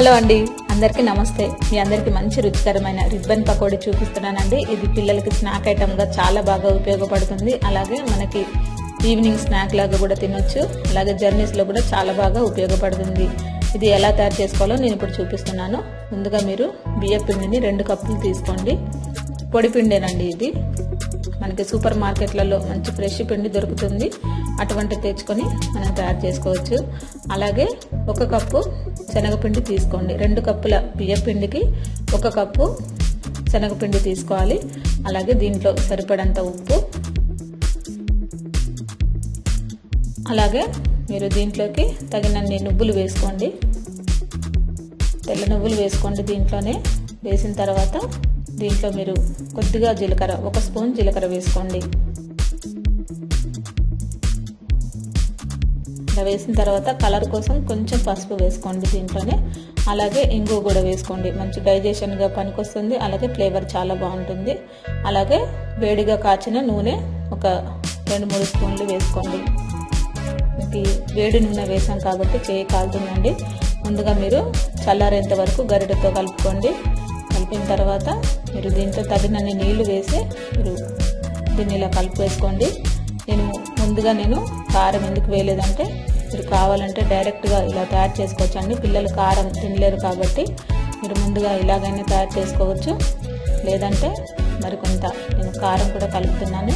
hello అండి అందరికీ నమస్తే మీ అందరికీ మంచి రుచికరమైన రిబ్బన్ పకోడీ చూపిస్తున్నానండి ఇది పిల్లలకి స్నాక్ ఐటమ్గా చాలా బాగా ఉపయోగపడుతుంది అలాగే మనకి ఈవినింగ్ స్నాక్ లాగా కూడా తినొచ్చు అలాగే జర్నీస్లో కూడా చాలా బాగా ఉపయోగపడుతుంది ఇది ఎలా తయారు చేసుకోవాలో నేను ఇప్పుడు చూపిస్తున్నాను ముందుగా మీరు బియ్య పిండిని రెండు కప్పులు తీసుకోండి పొడి పిండేనండి ఇది మనకి సూపర్ మార్కెట్లలో మంచి ఫ్రెష్ పిండి దొరుకుతుంది అటువంటి తెచ్చుకొని మనం తయారు చేసుకోవచ్చు అలాగే ఒక కప్పు శనగపిండి తీసుకోండి రెండు కప్పుల బియ్య పిండికి ఒక కప్పు శనగపిండి తీసుకోవాలి అలాగే దీంట్లో సరిపడంత ఉప్పు అలాగే మీరు దీంట్లోకి తగినన్ని నువ్వులు వేసుకోండి తెల్ల నువ్వులు వేసుకోండి దీంట్లోనే వేసిన తర్వాత దీంట్లో మీరు కొద్దిగా జీలకర్ర ఒక స్పూన్ జీలకర్ర వేసుకోండి ఇలా వేసిన తర్వాత కలర్ కోసం కొంచెం పసుపు వేసుకోండి దీంట్లోనే అలాగే ఇంగు కూడా వేసుకోండి మంచి డైజెషన్గా పనికొస్తుంది అలాగే ఫ్లేవర్ చాలా బాగుంటుంది అలాగే వేడిగా కాచిన నూనె ఒక రెండు మూడు స్పూన్లు వేసుకోండి ఇది వేడి నూనె వేసాం కాబట్టి చేయి కాలుతుందండి ముందుగా మీరు చల్లారేంత వరకు గరిటెతో కలుపుకోండి కలిపిన తర్వాత మీరు దీంట్లో తగినన్ని నీళ్లు వేసి మీరు దీన్ని ఇలా కలిపి వేసుకోండి నేను ముందుగా నేను కారం ఎందుకు వేయలేదంటే మీరు కావాలంటే డైరెక్ట్గా ఇలా తయారు చేసుకోవచ్చండి పిల్లలు కారం తినలేరు కాబట్టి మీరు ముందుగా ఇలాగైనా తయారు చేసుకోవచ్చు లేదంటే మరికొంత నేను కారం కూడా కలుపుతున్నాను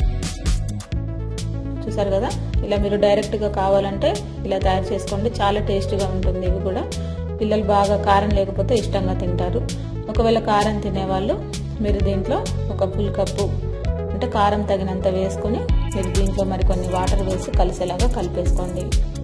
చూసారు కదా ఇలా మీరు డైరెక్ట్గా కావాలంటే ఇలా తయారు చేసుకోండి చాలా టేస్ట్గా ఉంటుంది ఇవి కూడా పిల్లలు బాగా కారం లేకపోతే ఇష్టంగా తింటారు ఒకవేళ కారం తినేవాళ్ళు మీరు దీంట్లో ఒక ఫుల్ కప్పు అంటే కారం తగినంత వేసుకొని మీరు దీంట్లో మరి కొన్ని వాటర్ వేసి కలిసేలాగా కలిపేసుకోండి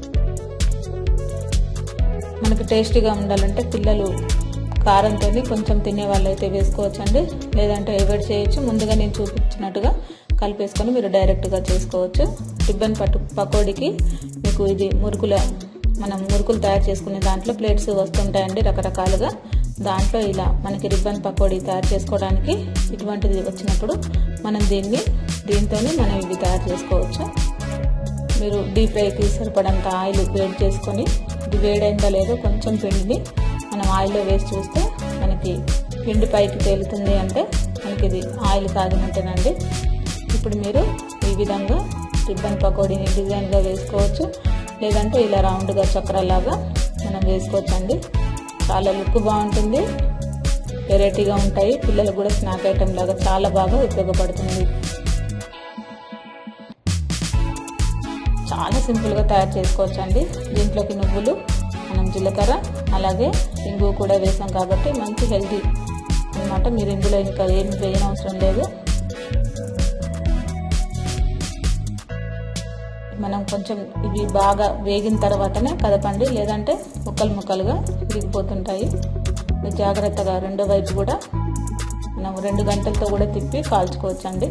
మనకి టేస్టీగా ఉండాలంటే పిల్లలు కారంతో కొంచెం తినే వాళ్ళు అయితే వేసుకోవచ్చండి లేదంటే అవాయిడ్ చేయొచ్చు ముందుగా నేను చూపించినట్టుగా కలిపేసుకొని మీరు డైరెక్ట్గా చేసుకోవచ్చు రిబ్బన్ పట్టు పకోడీకి మీకు ఇది మురుకుల మనం మురుకులు తయారు చేసుకునే దాంట్లో ప్లేట్స్ వస్తుంటాయండి రకరకాలుగా దాంట్లో ఇలా మనకి రిబ్బన్ పకోడీ తయారు చేసుకోవడానికి ఇటువంటిది వచ్చినప్పుడు మనం దీన్ని దీంతోనే మనం ఇవి తయారు చేసుకోవచ్చు మీరు డీప్ ఫ్రైకి సరిపడంత ఆయిల్ వేడి చేసుకొని ఇది వేడైందా లేదో కొంచెం పిండిని మనం ఆయిల్లో వేసి చూస్తే మనకి పిండి పైకి తేలుతుంది అంటే మనకి ఇది ఆయిల్ కాగినట్టేనండి ఇప్పుడు మీరు ఈ విధంగా రిబ్బన్ పకోడీని డిజైన్గా వేసుకోవచ్చు లేదంటే ఇలా రౌండ్గా చక్రలాగా మనం వేసుకోవచ్చండి చాలా లుక్ బాగుంటుంది వెరైటీగా ఉంటాయి పిల్లలకు కూడా స్నాక్ ఐటెం లాగా చాలా బాగా ఉపయోగపడుతుంది చాలా సింపుల్గా తయారు చేసుకోవచ్చండి దీంట్లోకి నువ్వులు మనం జీలకర్ర అలాగే ఇంగు కూడా వేసాం కాబట్టి మంచి హెల్తీ అనమాట మీరు ఇందులో ఇంకా ఏమి వేయనవసరం లేదు మనం కొంచెం ఇవి బాగా వేగిన తర్వాతనే కదపండి లేదంటే ముక్కలు ముక్కలుగా విరిగిపోతుంటాయి జాగ్రత్తగా రెండో వైపు కూడా మనం రెండు గంటలతో కూడా తిప్పి కాల్చుకోవచ్చండి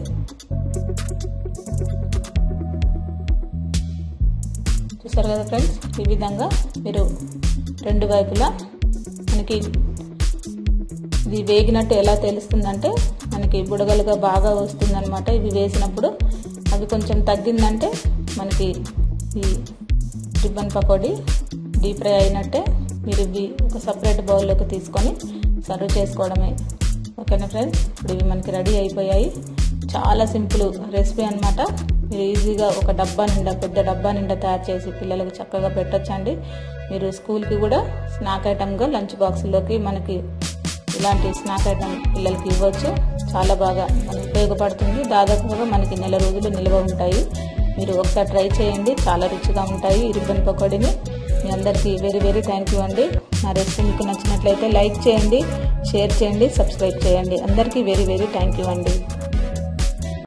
చూసారు కదా ఫ్రెండ్స్ ఈ విధంగా మీరు రెండు వైపులా మనకి ఇది వేగినట్టు ఎలా తెలుస్తుందంటే మనకి బుడగలుగా బాగా వస్తుందన్నమాట ఇవి వేసినప్పుడు అవి కొంచెం తగ్గిందంటే మనకి ఈ రిబ్బన్ పకోడీ డీప్ ఫ్రై అయినట్టే మీరు ఇవి ఒక సపరేట్ బౌల్లోకి తీసుకొని సర్వ్ చేసుకోవడమే ఓకేనా ఫ్రెండ్స్ ఇప్పుడు ఇవి మనకి రెడీ అయిపోయాయి చాలా సింపుల్ రెసిపీ అనమాట మీరు ఈజీగా ఒక డబ్బా నిండా పెద్ద డబ్బా నిండా తయారు చేసి పిల్లలకు చక్కగా పెట్టొచ్చండి మీరు స్కూల్కి కూడా స్నాక్ ఐటమ్గా లంచ్ బాక్స్లోకి మనకి ఇలాంటి స్నాక్ ఐటమ్ పిల్లలకి ఇవ్వచ్చు చాలా బాగా మనకి ఉపయోగపడుతుంది దాదాపుగా మనకి నెల రోజులు నిల్వ ఉంటాయి మీరు ఒకసారి ట్రై చేయండి చాలా రుచిగా ఉంటాయి ఈ రిబ్బన్ పకోడీని మీ అందరికీ వెరీ వెరీ థ్యాంక్ యూ అండి నా రెసిపీ మీకు నచ్చినట్లయితే లైక్ చేయండి షేర్ చేయండి సబ్స్క్రైబ్ చేయండి అందరికీ వెరీ వెరీ థ్యాంక్ యూ అండి